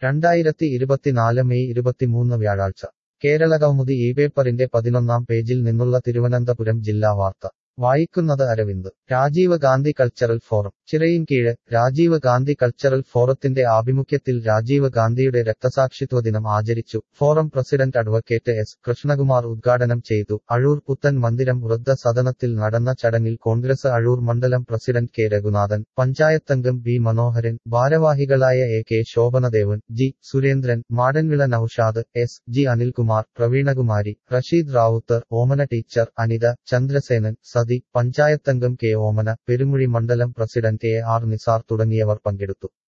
രണ്ടായിരത്തി ഇരുപത്തിനാല് മെയ് ഇരുപത്തിമൂന്ന് വ്യാഴാഴ്ച കേരളകൗമുദി ഈ പേപ്പറിന്റെ പതിനൊന്നാം പേജിൽ നിന്നുള്ള തിരുവനന്തപുരം ജില്ലാ വാർത്ത വായിക്കുന്നത് Aravind Rajiv Gandhi cultural forum Chirayinkeezhu Rajiv Gandhi cultural ഫോറത്തിന്റെ ആഭിമുഖ്യത്തിൽ രാജീവ് ഗാന്ധിയുടെ രക്തസാക്ഷിത്വ ദിനം ആചരിച്ചു forum president advocate S Krishnakumar ഉദ്ഘാടനം ചെയ്തു അഴൂർ പുത്തൻ മന്ദിരം വൃദ്ധ സദനത്തിൽ നടന്ന ചടങ്ങിൽ കോൺഗ്രസ് അഴൂർ മണ്ഡലം പ്രസിഡന്റ് കെ രഘുനാഥൻ പഞ്ചായത്തംഗം ബി മനോഹരൻ ഭാരവാഹികളായ A K Shobhanadevan G Surendran Madanvila Naushad S G Anilkumar Praveenakumari Rasheed Rawther Omana teacher Anitha Chandrasenan Sathi പഞ്ചായത്തംഗം കെ ഓമന പെരുമുഴി മണ്ഡലം പ്രസിഡന്റ് എ ആർ നിസാർ തുടങ്ങിയവർ പങ്കെടുത്തു